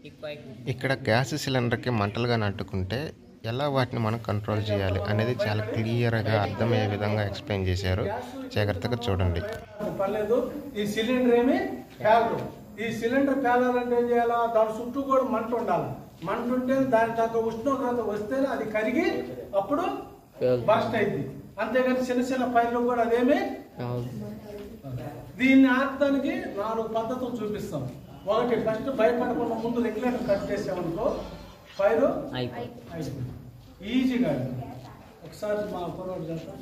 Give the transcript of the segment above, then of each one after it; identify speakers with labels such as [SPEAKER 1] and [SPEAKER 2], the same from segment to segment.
[SPEAKER 1] ఇక్కడ గ్యాస్ సిలిండర్కి మంటలుగా నట్టుకుంటే ఎలా వాటిని మనం కంట్రోల్ చేయాలి అనేది చాలా క్లియర్గా అర్థమయ్యే విధంగా ఎక్స్ప్లెయిన్ చేశారు జాగ్రత్తగా చూడండి
[SPEAKER 2] పర్లేదు ఈ సిలిండర్ ఏమి పేలదు ఈ సిలిండర్ పేలాలంటే ఏం చేయాలా దాని చుట్టూ కూడా మంట ఉండాలి మంట ఉంటే దాని తగ్గ ఉష్ణోగ్రత వస్తేనే అది కరిగి అప్పుడు బస్ట్ అయింది అంతేగాని చిన్న చిన్న పైర్లు కూడా అదేమి దీన్ని ఆపడానికి నాలుగు పద్ధతులు చూపిస్తాం ఒకటి ఫస్ట్ భయపడకుండా ముందు రెగ్యులేటర్ కట్ చేసామనుకో ఫైర్ అయిపోయింది ఈజీగా అయిపోయింది. ఒకసారి మా పొరపాటు చేస్తాం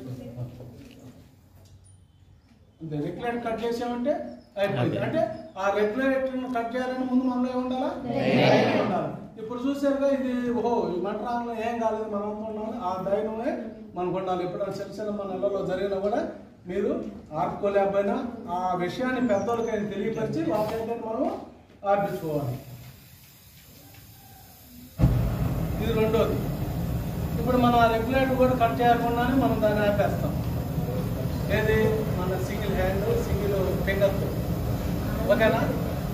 [SPEAKER 2] అంతే రెగ్యులేటర్ కట్ చేసామంటే అయిపోయింది అంటే ఆ రెగ్యులేటర్ కట్ చేయాలని ముందు మనలో ఏం ఉండాలా ధైర్యం ఉండాలి ఇప్పుడు చూసారుగా ఇది ఓహో ఈ మంటరాంలో ఏం కాలేదు మనం అనుకున్నాం ఆ ధైర్యమే మనకు ఉండాలి ఎప్పుడైనా చిన్న చిన్న మన నెలలో జరిగినా కూడా మీరు ఆపుకోలేకపోయినా ఆ విషయాన్ని పెద్దోళ్ళకైనా తెలియపరిచి వాళ్ళకైతే మనం ఆర్పించుకోవాలి ఇది రెండోది ఇప్పుడు మనం ఆ రెగ్యులేటర్ కూడా కట్ చేయకుండానే మనం దాన్ని ఆపేస్తాం ఏది మన సింగిల్ హ్యాండ్ సింగిల్ ఫింగర్తో ఓకేనా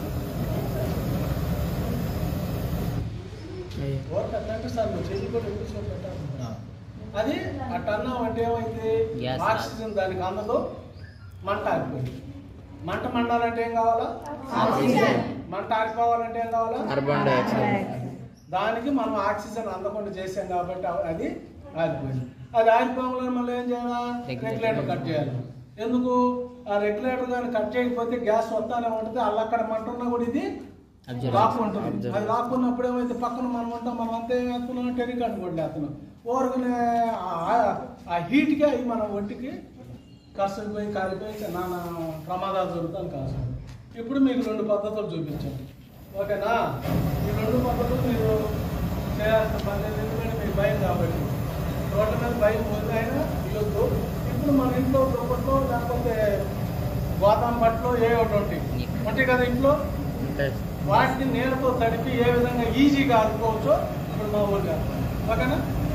[SPEAKER 2] ఓకే అట్లంటే సార్ నువ్వు చెయ్యి కూడా ఎక్కువ సేపు పెట్టాలి. అది అట్టన్నా అంటే ఏమైంది
[SPEAKER 3] Gas
[SPEAKER 2] ఆక్సిజన్ దానికి అందదు మంట ఆగిపోయింది మంట మండాలంటే ఏం కావాలా మంట ఆగిపోవాలంటే ఏం కావాలా
[SPEAKER 3] కార్బన్ డైఆక్సైడ్
[SPEAKER 2] దానికి మనం ఆక్సిజన్ అందకుండా చేసాం కాబట్టి అది ఆగిపోయింది అది ఆగిపోవడం మళ్ళీ ఏం చేయాలా రెగ్యులేటర్ కట్ చేయాలి ఎందుకు ఆ రెగ్యులేటర్ కానీ కట్ చేయకపోతే గ్యాస్ వస్తానే ఉంటుంది అల్లక్కడ మంట ఉన్నా కూడా ఇది
[SPEAKER 3] Observe.
[SPEAKER 2] లాక్కుంటుంది
[SPEAKER 3] Observe.
[SPEAKER 2] అది లాక్కున్నప్పుడు ఏమైతే పక్కన మనం ఉంటాం మనం అంతే వేస్తున్నాం టెలికాట్ కూడా వేస్తున్నాం ఊరకనే ఆ- ఆ హీట్కి అవి మన ఒంటికి కష్టపోయి కాలిపోయి నానా ప్రమాదాలు జరుగుతాను కాదు ఇప్పుడు మీకు రెండు పద్ధతులు చూపించాను ఓకేనా ఈ రెండు పద్ధతులు మీరు చేయాల్సిన పని లేదు. ఎందుకంటే మీకు భయం కాబట్టి రోడ్ల మీద భయం పోతే అయినా ఇవ్వద్దు ఇప్పుడు మన ఇంట్లో దుప్పట్లో లేకపోతే గోదాం బట్టలో ఏ ఒకటి ఉంటాయి ఉంటాయి కదా ఇంట్లో వాటిని నీళ్ళతో తడిపి ఏ విధంగా ఈజీగా ఆడుకోవచ్చో ఇప్పుడు మా ఊళ్ళో ఓకేనా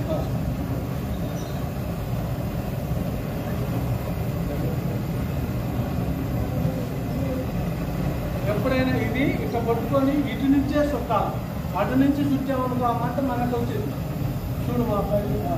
[SPEAKER 2] ఎప్పుడైనా ఇది ఇట్లా పట్టుకొని ఇటు నుంచే చుట్టాలి అటు నుంచి చుట్టామనుకో ఆ మంట మనకు వచ్చింది చూడు మా పైన ఆ.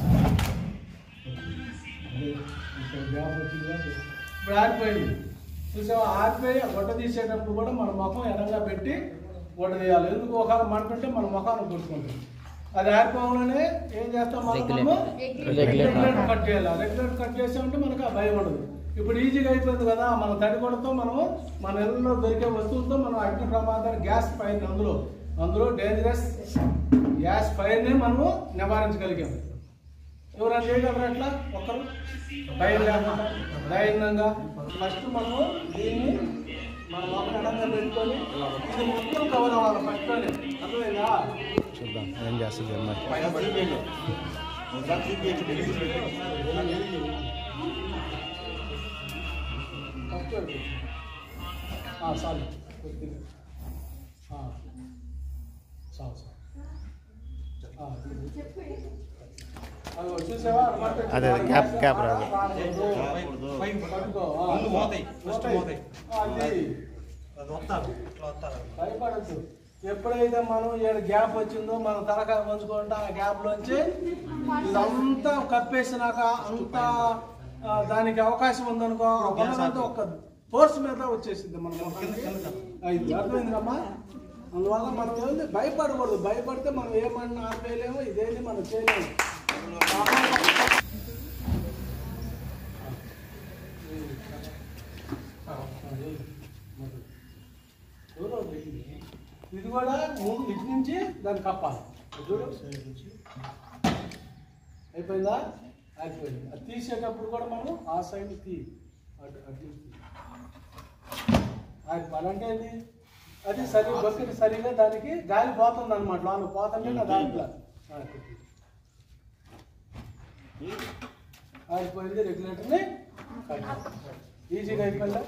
[SPEAKER 2] అదే, ఇక్కడ గ్యాప్ వచ్చింది కాబట్టి. ఇప్పుడు ఆరిపోయింది చూసావా ఆరిపోయి ఆ గుడ్డ తీసేటప్పుడు కూడా మన ముఖం ఎడంగా పెట్టి గుడ్డ తీయాలి ఎందుకు ఒకవేళ మంట ఉంటే మన ముఖాన్ని కొట్టుకుంటుంది అది ఆరిపోవగానే ఏం చేస్తాం మనం మనము రెగ్యులేటర్ కట్ చేయాలి రెగ్యులేటర్ కట్ చేసామంటే మనకు ఆ భయం ఉండదు ఇప్పుడు ఈజీగా అయిపోయింది కదా మన తడిగొడతో మనము మన ఇళ్ళలో దొరికే వస్తువులతో మనం అగ్ని ప్రమాదాన్ని గ్యాస్ ఫైర్ అందులో అందులో డేంజరస్ గ్యాస్ ఫైర్ని మనము నివారించగలిగాం ఎవరైనా చేయగలరా అట్లా ఒక్కరు భయం లేకుండా ధైర్యంగా ఫస్ట్ మనము దీన్ని మన మొక్కడంగా పెట్టుకొని ఇది మొత్తం కవర్ అవ్వాలి ఫస్ట్లోనే అర్థమైందా
[SPEAKER 1] చూద్దాం ఏం చేస్తుంది మరి
[SPEAKER 2] ఫస్ట్ వైపు. ఆ, చాలు కొద్దిగా. ఆ, చాలు చాలు ఆ, అదిగో చూసావా అన్నమాట
[SPEAKER 1] అదే, అదే, గ్యాప్, గ్యాప్ రాదు.
[SPEAKER 2] పట్టుకో, ఆ.
[SPEAKER 4] ముందు మోతాయి, ఫస్ట్ మోతాయి.
[SPEAKER 2] ఆ, ఇది.
[SPEAKER 4] అది వస్తారు ఇట్లా వస్తారు
[SPEAKER 2] భయపడద్దు ఎప్పుడైతే మనం ఏడు గ్యాప్ వచ్చిందో మనం తలకాయ పంచుకుంటా ఆ గ్యాప్ లోంచి ఇదంతా కప్పేసినాక అంత ఆ, దానికి అవకాశం ఉందనుకో ఆ బలమంతా ఒక ఫోర్స్ మీద వచ్చేసింది మన ముఖానికి. అయింది అర్థమైందమ్మా అందువల్ల మనం ఏంది భయపడకూడదు భయపడితే మనం ఏమన్నా ఆపేయలేము ఇదేంటి మనం చేయలేము ఇది కూడా ముందు ఇటు నుంచి దాన్ని కప్పాలి చూడు అయిపోయిందా అయిపోయింది అది తీసేటప్పుడు కూడా మనం ఆ సైడ్ తీ అటు అటు నుంచి తీ. ఆగిపోవాలి అంటే ఏంటి అది సరి బకెట్ సరిగా దానికి గాలి పోతుంది అనమాట లోన పోతుంటే నా దాంట్లో ఆగిపోయింది రెగ్యులేటర్ని ఈజీగా అయిపోయిందా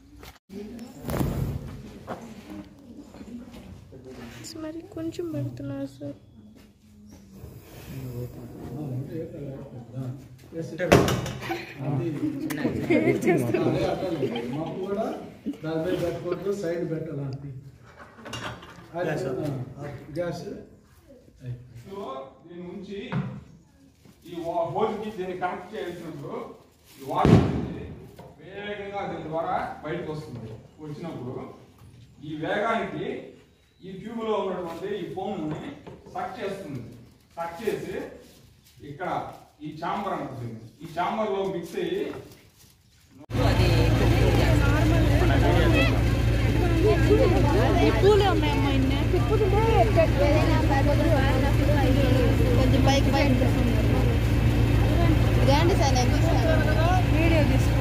[SPEAKER 5] మరి కొంచెం పెడుతున్నారు సార్
[SPEAKER 2] మాకు కూడా దాని మీద పెట్టకూడదు సైడ్ పెట్టాలి
[SPEAKER 4] గ్యాస్.
[SPEAKER 2] గ్యాస్
[SPEAKER 6] సో దీని నుంచి ఈ వా- హోల్కి దీన్ని కనెక్ట్ చేసినప్పుడు ఈ వాటర్ అనేది వేగంగా దీని ద్వారా బయటకు వస్తుంది వచ్చినప్పుడు ఈ వేగానికి ఈ ట్యూబ్ లో ఉన్నటువంటి ఈ ఫోమ్ ని సక్ చేస్తుంది సక్ చేసి ఇక్కడ ఈ చాంబర్ అంటుంది ఈ చాంబర్ లో మిక్స్ అయ్యి
[SPEAKER 5] పూలే ఉన్నాయమ్మా ఇన్ని
[SPEAKER 7] కొంచెం పైకి పైకి రండి సార్ నేను తీస్తాను
[SPEAKER 5] వీడియో తీసుకో